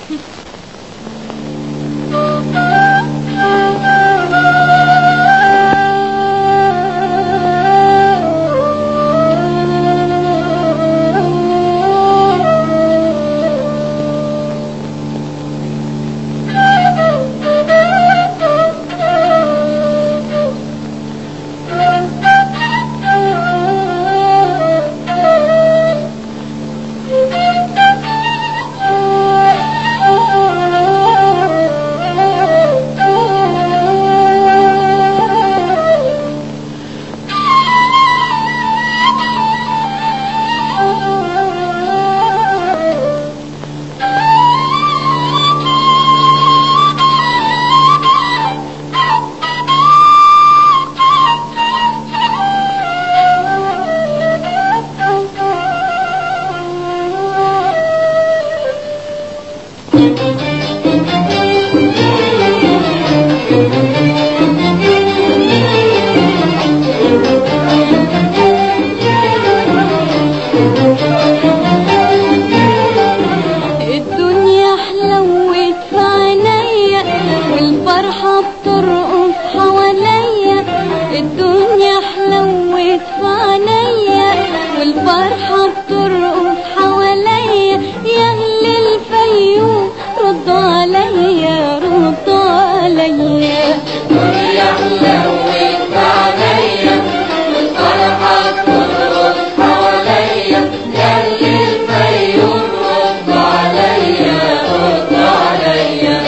الدنيا حلوت في عينيا والفرحة بترقص حواليا الدنيا حلوت في عينيا والفرحة بترقص حواليا يا أهل الفيوم ردوا عليا ردوا عليا الدنيا حلوت عليا والفرحة بترقص حواليا يا اللي الفيوم رد عليا رد عليا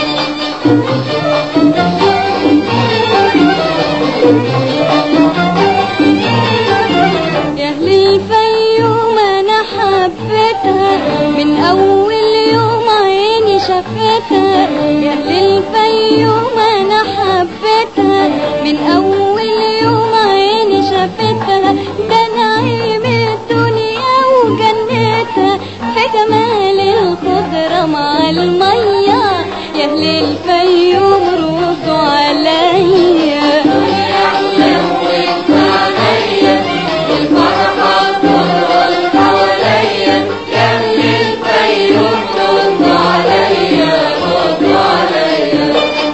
يا أهل الفيوم أنا حبيتها من أول يوم عيني شافتها يا أهل الفيوم أنا حبيتها من أول يوم عيني شافتها ده نعيم الدنيا وجنتها في جمال الخضرة مع المية يا أهل الفيوم ردوا عليا حلوت عليا والفرحة بترقص حواليا يا اللي الفيوم رد عليا رد عليا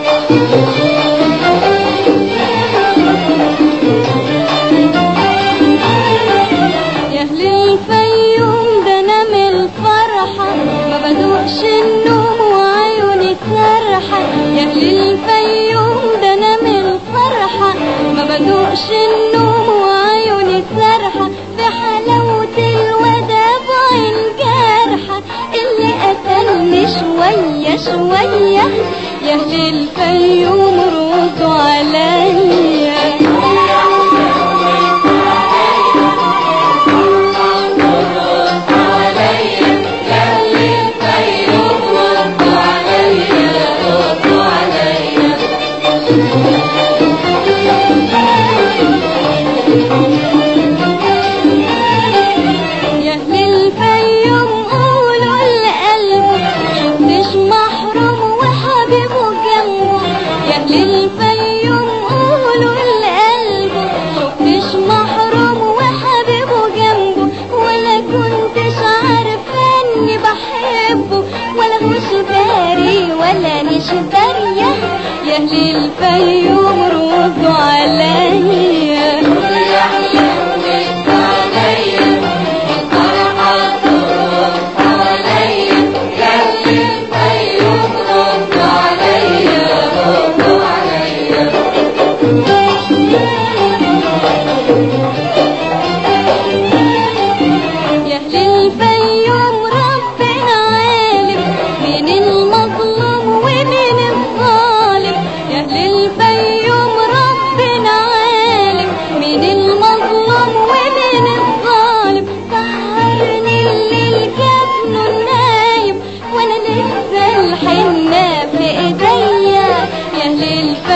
يا أهل الفيوم ده أنا من الفرحة ما بدوقش النوم وعيوني سرحة يا أهل الفيوم ده أنا من الفرحة ما بدوقش النوم وعيوني سرحة بحلاوة الوداع الجرحة اللي قتلني شوية شوية يا أهل الفيوم ردوا عليا يا أهل الفيوم قولوا لقلبه شفتش محروم وحبيبه جنبه يا أهل الفيوم قولوا لقلبه شفتش محروم وحبيبه جنبه ولا كنتش عارفة إني بحبه ولا مش داري ولا مش دارية يا أهل الفيوم ردوا عليا يا أهل الفيوم ربنا عالم مين المظلوم ومين الظالم يا أهل الفيوم ربنا عالم مين المظلوم ومين الظالم سهرني الليل جابنه النايم وانا لسه الحنة في ايديا يا أهل الفيوم